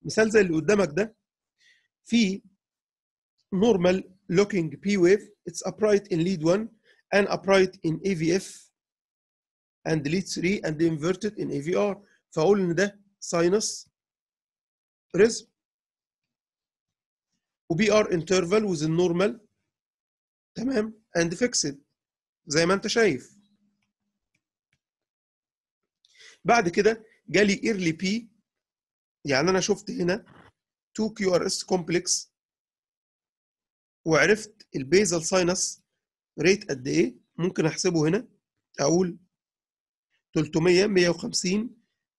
مثال زي اللي قدامك ده في normal looking P wave it's upright in lead 1 and upright in AVF and lead 3 and inverted in AVR فاقول ان ده sinus rhythm وبي ار interval with normal تمام and fixed زي ما انت شايف بعد كده جالي ايرلي بي يعني انا شفت هنا 2 كيو ار اس كومبلكس وعرفت البيزل ساينس ريت قد ايه ممكن احسبه هنا اقول 300 150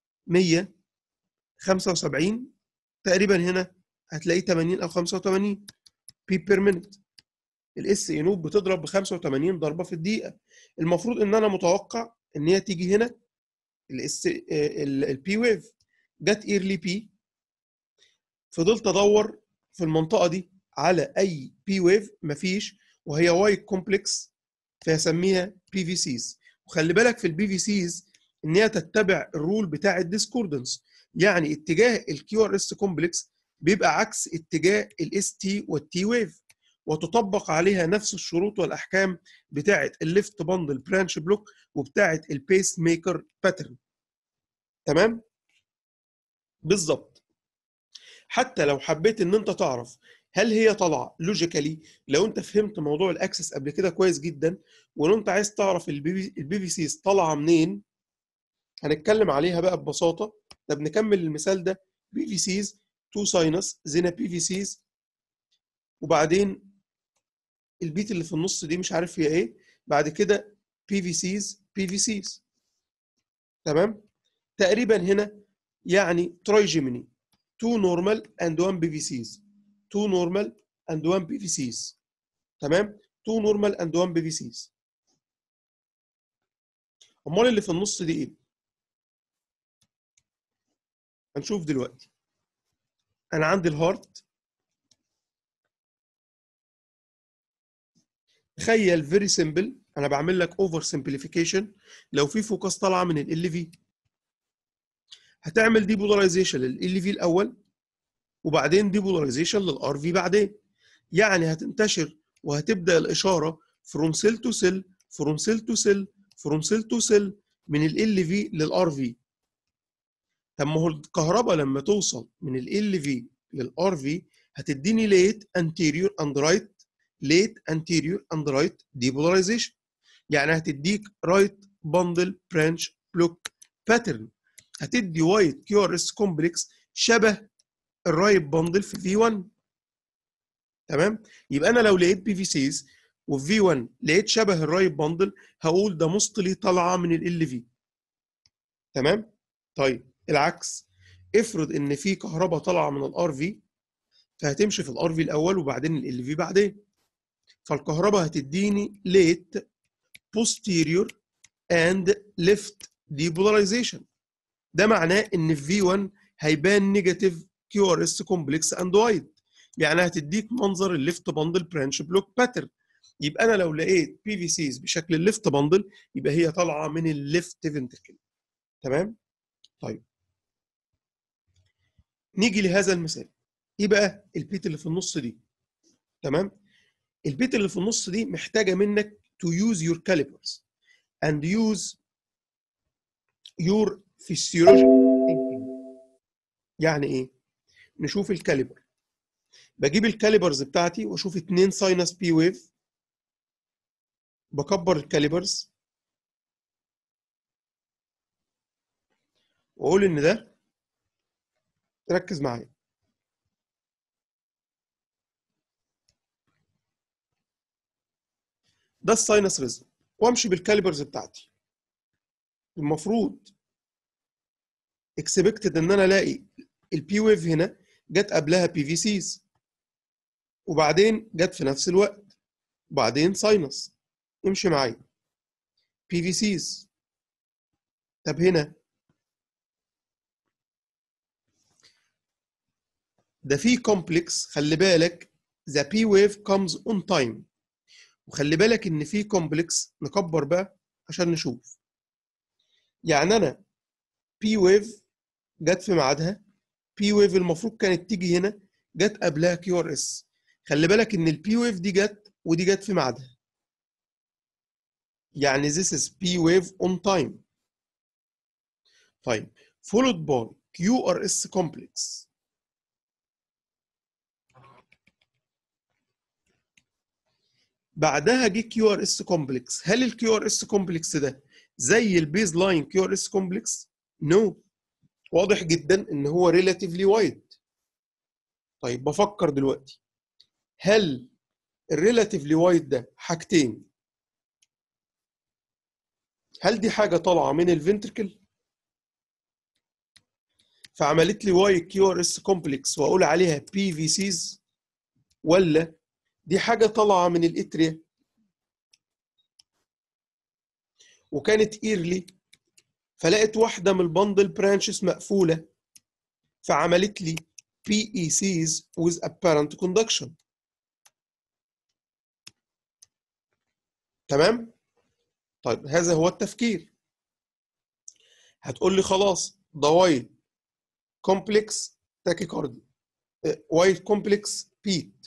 175 تقريبا هنا هتلاقيه 80 او 85 بي بير مينت الاس اي نوب بتضرب ب 85 ضربه في الدقيقه المفروض ان انا متوقع ان هي تيجي هنا الاس البي ويف جت ايرلي بي فضلت ادور في المنطقه دي على اي بي ويف مفيش وهي واي كومبلكس فهسميها بي في سيز وخلي بالك في البي في سيز ان هي تتبع الرول بتاع الديسكوردنس يعني اتجاه الكيو ار اس كومبلكس بيبقى عكس اتجاه الاس تي والتي ويف وتطبق عليها نفس الشروط والاحكام بتاعه الليفت باندل برانش بلوك وبتاعه البيس ميكر باترن تمام بالظبط حتى لو حبيت ان انت تعرف هل هي طالعه لوجيكالي لو انت فهمت موضوع الاكسس قبل كده كويس جدا ولو انت عايز تعرف البي في سيز طالعه منين هنتكلم عليها بقى ببساطه طب نكمل المثال ده بي في سيز تو ساينس زينا بي في سيز وبعدين البيت اللي في النص دي مش عارف هي ايه بعد كده بي في سيز بي في سيز تمام تقريبا هنا يعني تراي جيميني 2 نورمال اند 1 بي في سيز 2 نورمال اند 1 بي في سيز تمام 2 نورمال اند 1 بي في سيز امال اللي في النص دي ايه هنشوف دلوقتي انا عندي الهارت تخيل فيري سمبل انا بعمل لك اوفر سمبليفيكيشن لو في فوكس طالعه من ال في هتعمل ديبولاريزيشن لل في الاول وبعدين ديبولاريزيشن للار في بعدين يعني هتنتشر وهتبدا الاشاره فروم سيل تو سيل فروم سيل تو سيل فروم سيل تو سيل من ال في للار في طب ما هو الكهرباء لما توصل من ال في للار في هتديني ليت انتيريور اند رايت ليت انتيريور اند رايت ديبولاريزيشن يعني هتديك رايت باندل برانش بلوك باترن هتدي وايت كيو ار اس كومبلكس شبه الرايت باندل في في 1 تمام يبقى انا لو لقيت بي في سيز وفي في 1 لقيت شبه الرايت باندل هقول ده مستلي طالعه من ال في تمام طيب العكس افرض ان في كهرباء طالعه من الار في فهتمشي في الار في الاول وبعدين ال في بعدين فالكهرباء هتديني late posterior and left depolarization ده معناه ان في V1 هيبان نيجاتيف كيو ار اس كومبلكس اند وايد يعني هتديك منظر الليفت باندل برانش بلوك باترن يبقى انا لو لقيت بي في سيز بشكل الليفت باندل يبقى هي طالعه من الليفت فنتركل تمام طيب نيجي لهذا المثال ايه بقى البيت اللي في النص دي تمام البيت اللي في النص دي محتاجه منك to use your calipers and use your physiological thinking يعني ايه نشوف الكاليبر بجيب الكاليبرز بتاعتي واشوف اتنين ساينس بي ويف بكبر الكاليبرز واقول ان ده ركز معايا ده الساينس ريزم وامشي بالكاليبرز بتاعتي المفروض اكسبكتد ان انا الاقي البي ويف هنا جت قبلها بي في سيز وبعدين جت في نفس الوقت وبعدين ساينس امشي معايا بي في سيز طب هنا ده في كومبلكس خلي بالك the p wave comes on time وخلي بالك ان في كومبلكس نكبر بقى عشان نشوف يعني انا بي ويف جت في ميعادها بي ويف المفروض كانت تيجي هنا جت قبلها كيو ار اس خلي بالك ان البي ويف دي جت ودي جت في ميعادها يعني this is P wave on time طيب followed by QRS complex بعدها جه كيو ار اس كومبلكس هل الكيو ار اس كومبلكس ده زي البيز لاين كيو ار اس كومبلكس نو واضح جدا ان هو ريلاتيفلي وايد طيب بفكر دلوقتي هل الريلاتيفلي وايد ده حاجتين هل دي حاجه طالعه من الفنتركل فعملت لي واي كيو ار اس كومبلكس واقول عليها بي في سيز ولا دي حاجه طالعه من الاتريا وكانت ايرلي فلقيت واحده من البندل برانشز مقفوله فعملت لي بي اي سيز with apparent conduction تمام طيب هذا هو التفكير هتقول لي خلاص ده وايد كومبلكس تاكيكاردي وايد كومبلكس بيت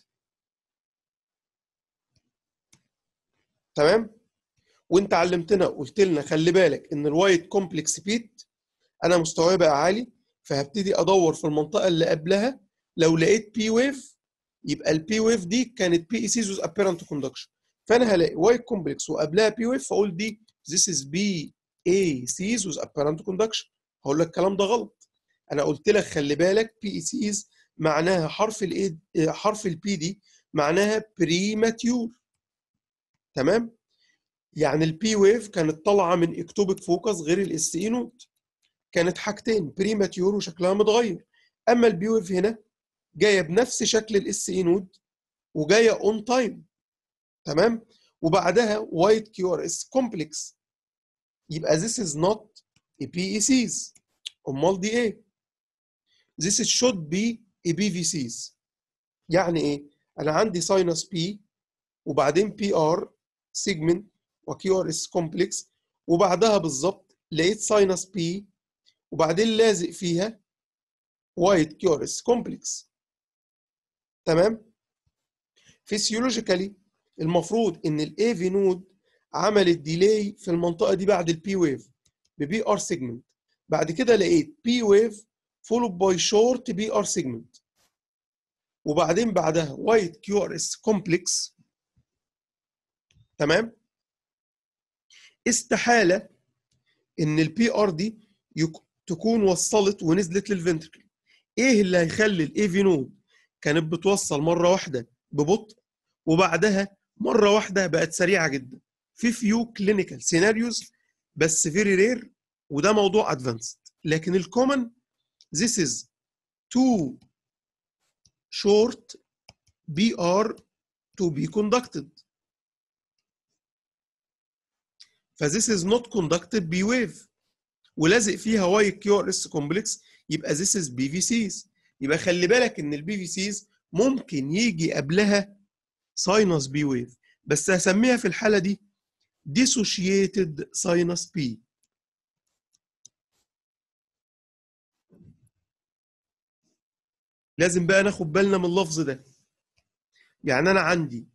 تمام وانت علمتنا قلت لنا خلي بالك ان الوايد كومبلكس بيت انا مستواي بقى عالي فهبتدي ادور في المنطقه اللي قبلها لو لقيت بي ويف يبقى البي ويف دي كانت بي اي سيز وذ ابيرنت كوندكشن فانا هلاقي وايد كومبلكس وقبلها بي ويف فاقول دي this is بي اي سيز وذ ابيرنت كوندكشن هقول لك الكلام ده غلط انا قلت لك خلي بالك بي اي سيز معناها حرف الاي حرف البي دي معناها بريماتيور تمام يعني البي ويف كانت طالعه من اكتوبيك فوكس غير الاس اي نوت كانت حاجتين بريماتيور وشكلها متغير اما البي ويف هنا جايه بنفس شكل الاس اي نود وجايه اون تايم تمام وبعدها وايت كيو ار اس كومبلكس يبقى this is not a PECs امال دي ايه this should be a BVCs يعني ايه انا عندي ساينس بي وبعدين بي ار سيجمنت وكيو ار اس كومبلكس وبعدها بالظبط لقيت ساينس بي وبعدين لازق فيها وايت كيو ار اس كومبلكس تمام فيسيولوجيكالي المفروض ان الاي في نود عملت ديلي في المنطقه دي بعد البي ويف ببي ار سيجمنت بعد كده لقيت بي ويف فولو باي شورت بي ار سيجمنت وبعدين بعدها وايت كيو ار اس كومبلكس تمام استحاله ان البي ار دي يك- تكون وصلت ونزلت للفنتركل ايه اللي هيخلي الاي في نود كانت بتوصل مره واحده ببطء وبعدها مره واحده بقت سريعه جدا في فيو كلينيكال سيناريوز بس فيري رير وده موضوع ادفانسد لكن الكومن this is too short BR to be conducted ف this is not conducted B wave ولازق فيها واي كيو ار اس كومبلكس يبقى this is BVCs يبقى خلي بالك ان البي في سيز ممكن يجي قبلها ساينس بي ويف بس هسميها في الحاله دي dissociated sinus B لازم بقى ناخد بالنا من اللفظ ده يعني انا عندي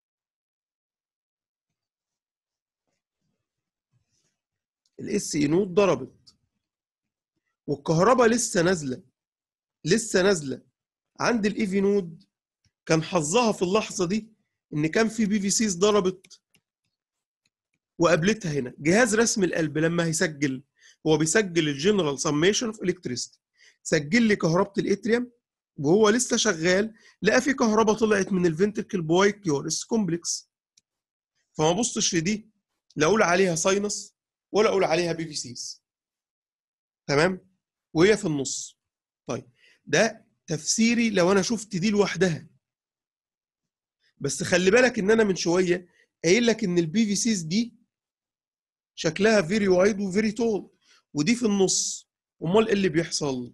الاس اي نود ضربت والكهرباء لسه نازله لسه نازله عند الاي في نود كان حظها في اللحظه دي ان كان في بي في سيز ضربت وقابلتها هنا جهاز رسم القلب لما هيسجل هو بيسجل الجنرال سميشن اوف الكتريستي سجل لي كهربة الاتريوم وهو لسه شغال لقى في كهرباء طلعت من الفنتركل بواي كيورس كومبلكس فما بصش لدي لا اقول عليها ساينس ولا اقول عليها بي في سيز تمام وهي في النص طيب ده تفسيري لو انا شفت دي لوحدها بس خلي بالك ان انا من شويه قايل لك ان البي في سيز دي شكلها فيري وايد وفيري تول ودي في النص امال ايه اللي بيحصل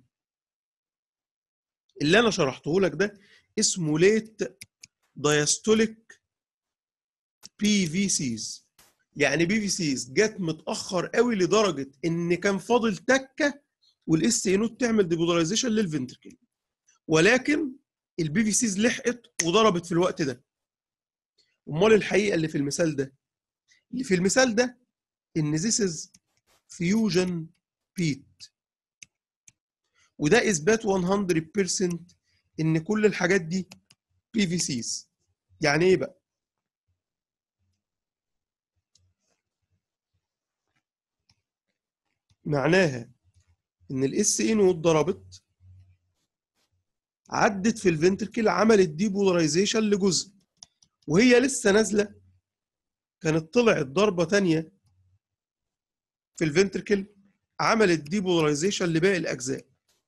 اللي انا شرحته لك ده اسمه ليت دايستوليك بي في سيز يعني بي في سيز جت متاخر قوي لدرجه ان كان فاضل تكه والاس اي نود تعمل ديبولاريزيشن للفنتركل ولكن البي في سيز لحقت وضربت في الوقت ده امال الحقيقه اللي في المثال ده اللي في المثال ده ان this is fusion beat وده اثبات 100% ان كل الحاجات دي بي في سيز يعني ايه بقى معناها ان الاس اي نود ضربت عدت في الفنتركل عملت ديبولاريزيشن لجزء وهي لسه نازله كانت طلعت ضربه تانية في الفنتركل عملت ديبولاريزيشن لباقي الاجزاء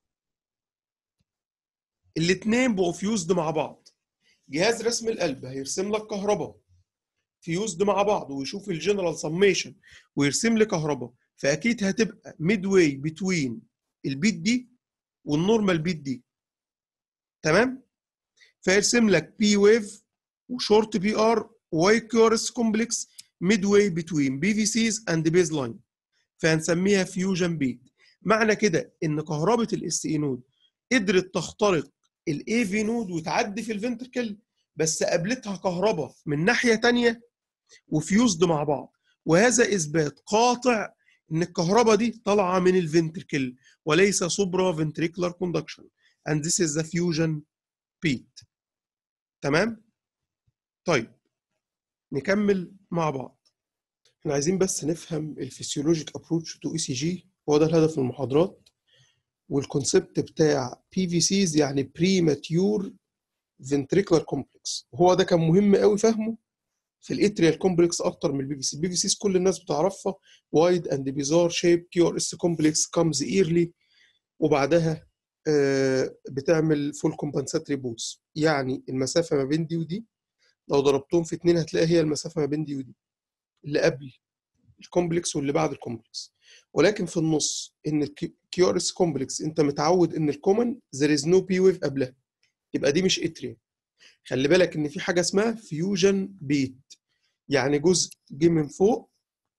الاثنين بقوا فيوزد مع بعض جهاز رسم القلب هيرسم لك كهرباء فيوزد مع بعض ويشوف الجنرال سميشن ويرسم لي كهرباء فاكيد هتبقى ميد واي بتوين البيت دي والنورمال بيت دي تمام فيرسم لك بي ويف وشورت بي ار واي كيورس كومبلكس ميد واي بتوين بي في سيز اند بيز لاين فهنسميها فيوجن بيت معنى كده ان كهرباء الاس اي نود قدرت تخترق الاي في نود وتعدي في الفنتركل بس قابلتها كهرباء من ناحيه تانية وفيوزد مع بعض وهذا اثبات قاطع ان الكهرباء دي طالعه من الفنتركل وليس سوبرا فنتريكولار كوندكشن and this is the fusion beat تمام طيب نكمل مع بعض احنا عايزين بس نفهم الفسيولوجيك ابروتش تو اي سي جي هو ده الهدف من المحاضرات والكونسبت بتاع بي في سيز يعني بريماتيور فنتريكولار كومبلكس وهو ده كان مهم قوي فهمه في الاتريال كومبلكس اكتر من البي في سي البي في سيز كل الناس بتعرفها وايد اند بيزار شيب كيو ار اس كومبلكس كامز ايرلي وبعدها آه، بتعمل فول كومبنساتري بوز يعني المسافه ما بين دي ودي لو ضربتهم في اتنين هتلاقي هي المسافه ما بين دي ودي اللي قبل الكومبلكس واللي بعد الكومبلكس ولكن في النص ان الكيو ار اس كومبلكس انت متعود ان الكومن there is no بي ويف قبلها يبقى دي مش اتريا خلي بالك ان في حاجه اسمها فيوجن بيت يعني جزء جه من فوق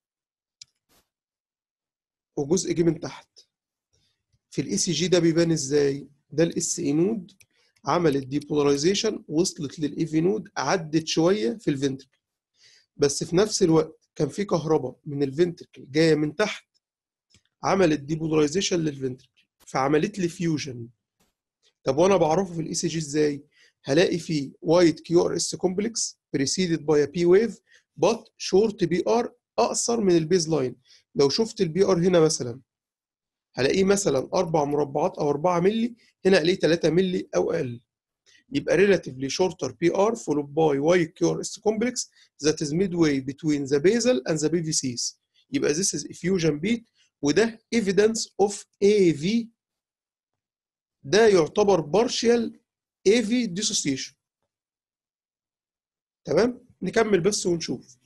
وجزء جه من تحت في الاي سي جي ده بيبان ازاي ده الاس اي نود عملت ديبولاريزيشن وصلت للاي في نود عدت شويه في الفنتركل بس في نفس الوقت كان في كهرباء من الفنتركل جايه من تحت عملت ديبولاريزيشن للفنتركل فعملت لي فيوجن طب وانا بعرفه في الاي سي جي ازاي هلاقي فيه وايت كيو ار اس كومبلكس بريسيدد باي بي ويف بات شورت بي ار اقصر من البيز لاين لو شفت البي ار هنا مثلا هلاقيه مثلا اربع مربعات او 4 مللي هنا الاقيه 3 مللي او اقل يبقى relatively shorter PR followed by Y QRS complex that is midway between the basal and the BVCs يبقى this is effusion beat وده evidence of AV ده يعتبر partial AV dissociation تمام نكمل بس ونشوف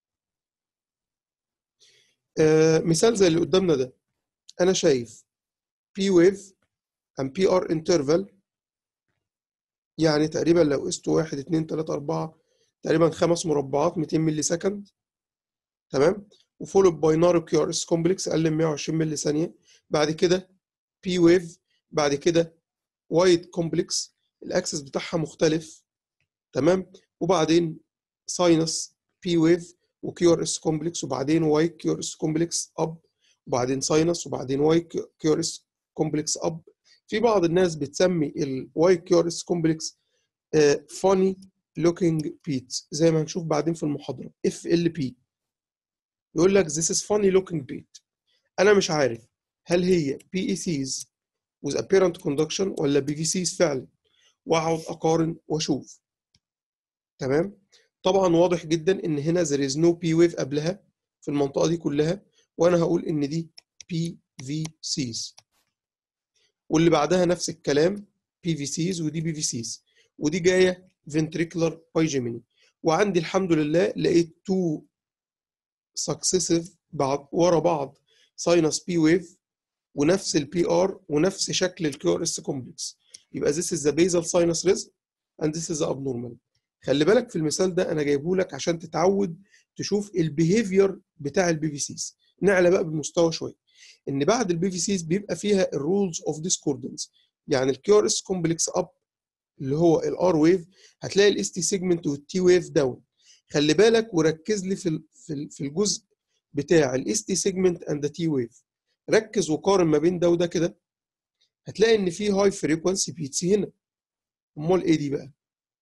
آه مثال زي اللي قدامنا ده انا شايف P wave and PR interval يعني تقريبا لو قست 1 2 3 4 تقريبا خمس مربعات 200 ملي سكند تمام وفولو باي نارو كيو ار اس كومبلكس اقل من 120 ملي ثانيه بعد كده بي ويف بعد كده وايد كومبلكس الاكسس بتاعها مختلف تمام وبعدين ساينس بي ويف وكيو ار اس كومبلكس وبعدين واي كيو ار اس كومبلكس اب وبعدين ساينس وبعدين واي كيو ار اس كومبلكس اب في بعض الناس بتسمي الواي كيو ار اس كومبلكس فاني لوكينج بيتس زي ما هنشوف بعدين في المحاضره اف ال بي يقول لك this is funny looking beat انا مش عارف هل هي بي اي سيز with apparent conduction ولا بي في سيز فعلا واقعد اقارن واشوف تمام طبعا واضح جدا ان هنا there is no p wave قبلها في المنطقه دي كلها وانا هقول ان دي بي في سيز واللي بعدها نفس الكلام بي في سيز ودي بي في سيز ودي جايه ventricular بايجيميني وعندي الحمد لله لقيت تو سكسيسيف بعض ورا بعض ساينس بي ويف ونفس البي ار ونفس شكل الكيو ار اس كومبلكس يبقى this is the basal sinus rhythm and this is the abnormal خلي بالك في المثال ده انا جايبه لك عشان تتعود تشوف البيهيفير بتاع البي في سيز نعلى بقى بالمستوى شويه ان بعد البي في سيز بيبقى فيها الرولز اوف ديسكوردنس يعني الكيو ار اس كومبلكس اب اللي هو الار ويف هتلاقي الاس تي سيجمنت والتي ويف داون خلي بالك وركز لي في في الجزء بتاع الاس تي سيجمنت اند تي ويف ركز وقارن ما بين ده وده كده هتلاقي ان في هاي فريكوانسي بيتس هنا امال ايه دي بقى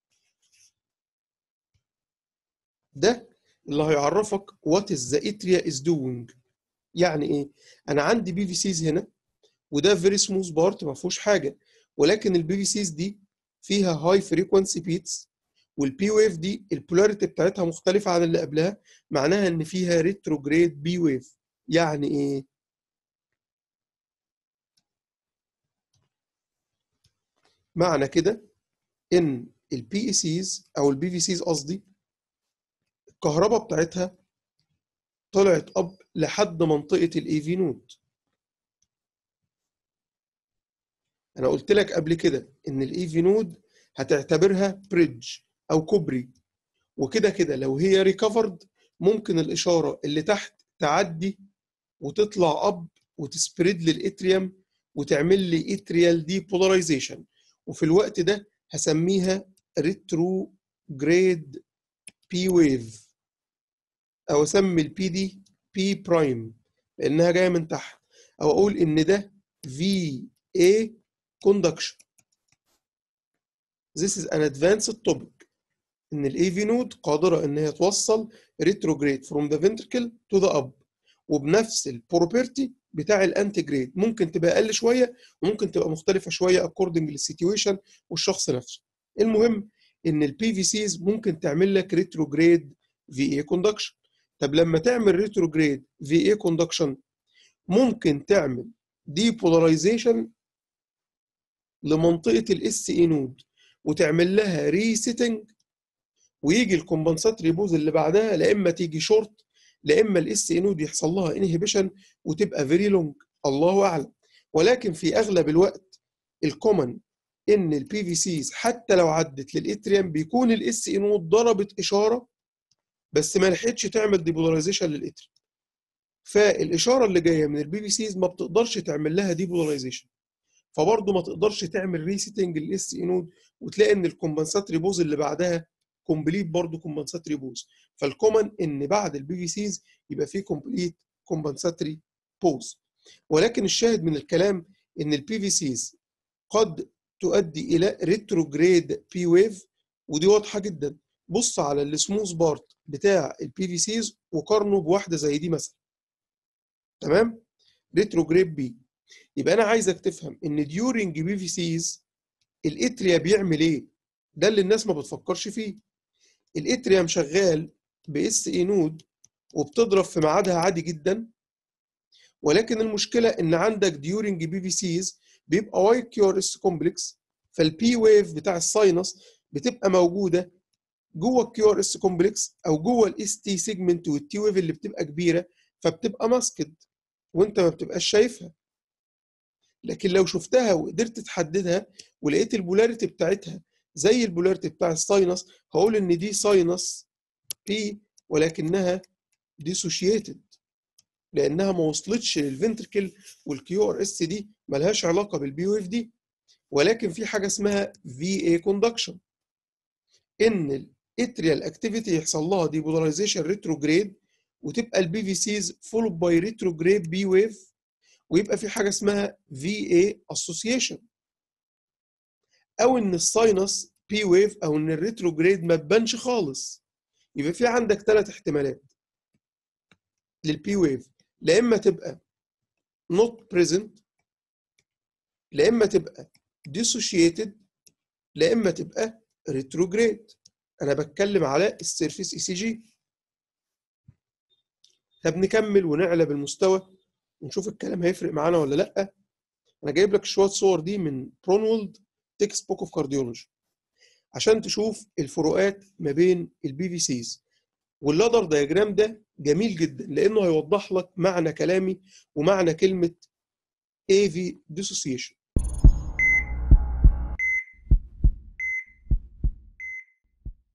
ده اللي هيعرفك وات از ذا اتريا از دوينج يعني ايه انا عندي بي في سيز هنا وده فيري سموث بارت ما فيهوش حاجه ولكن البي في سيز دي فيها هاي فريكوانسي بيتس والبي ويف دي البولاريتي بتاعتها مختلفه عن اللي قبلها معناها ان فيها ريتروجريد بي ويف يعني ايه معنى كده ان البي اي سيز او البي في سيز قصدي الكهرباء بتاعتها طلعت اب لحد منطقه الاي في نود انا قلت لك قبل كده ان الاي في نود هتعتبرها بريدج او كوبري وكده كده لو هي ريكفرد ممكن الاشاره اللي تحت تعدي وتطلع اب وتسبريد للاتريوم وتعمل لي اتريال دي بولاريزيشن وفي الوقت ده هسميها ريترو جريد بي ويف او اسمي البي دي بي برايم لانها جايه من تحت او اقول ان ده في اي conduction This is an advanced topic ان الاي في نود قادره ان هي توصل retrograde from the ventricle to the up وبنفس البروبرتي بتاع الانتي جريد ممكن تبقى اقل شويه وممكن تبقى مختلفه شويه according للسيتويشن والشخص نفسه المهم ان البي في سيز ممكن تعمل لك ريتروجريد في اي كوندكشن طب لما تعمل ريتروجريد في اي كوندكشن ممكن تعمل دي بولاريزيشن لمنطقه الاس اي نود وتعمل لها ريسيتنج ويجي الكومبنساتري بوز اللي بعدها لا اما تيجي شورت لا اما الاس اي نود يحصل لها انهبيشن وتبقى فيري لونج الله اعلم ولكن في اغلب الوقت الكومن ان البي في سيز حتى لو عدت للاتريم بيكون الاس اي نود ضربت اشاره بس ما لحقتش تعمل ديبولاريزيشن للاتريم فالاشاره اللي جايه من البي في سيز ما بتقدرش تعمل لها ديبولاريزيشن فبرضه ما تقدرش تعمل ريسيتنج للاس اي نود وتلاقي ان الكومبنساتري بوز اللي بعدها كومبليت برضه كومبنساتري بوز فالكومن ان بعد البي في سيز يبقى فيه كومبليت كومبنساتري بوز ولكن الشاهد من الكلام ان البي في سيز قد تؤدي الى ريتروجريد بي ويف ودي واضحه جدا بص على السموث بارت بتاع البي في سيز وقارنه بواحده زي دي مثلا تمام ريتروجريد بي يبقى انا عايزك تفهم ان ديورنج بي في سيز الاتريا بيعمل ايه ده اللي الناس ما بتفكرش فيه الاتريا شغال باس اي نود وبتضرب في ميعادها عادي جدا ولكن المشكله ان عندك ديورنج بي في سيز بيبقى واي كيو ار اس كومبلكس فالبي ويف بتاع الساينس بتبقى موجوده جوه الكيو ار اس كومبلكس او جوه الاس تي سيجمنت والتي ويف اللي بتبقى كبيره فبتبقى ماسكد وانت ما بتبقاش شايفها لكن لو شفتها وقدرت تحددها ولقيت البولاريتي بتاعتها زي البولاريتي بتاع الساينس هقول ان دي ساينس بي ولكنها ديسوشيتد لانها ما وصلتش للفنتركل والكيو ار اس دي ملهاش علاقه بالبي ويف دي ولكن في حاجه اسمها في اي كوندكشن ان الاتريال اكتيفيتي يحصل لها ديبولاريزيشن ريتروجريد وتبقى البي في سيز فولد باي ريتروجريد بي ويف ويبقى في حاجه اسمها في اي اسوسيشن او ان الساينس بي ويف او ان الريتروجريد ما تبانش خالص يبقى في عندك ثلاث احتمالات للبي ويف لا اما تبقى not present لا اما تبقى dissociated لا اما تبقى retrograde انا بتكلم على السيرفيس اي سي جي طب نكمل ونعلى بالمستوى ونشوف الكلام هيفرق معانا ولا لا انا جايب لك شويه صور دي من برونولد تكست بوك اوف كارديولوجي عشان تشوف الفروقات ما بين البي في سيز واللادر دياجرام ده جميل جدا لانه هيوضح لك معنى كلامي ومعنى كلمه AV dissociation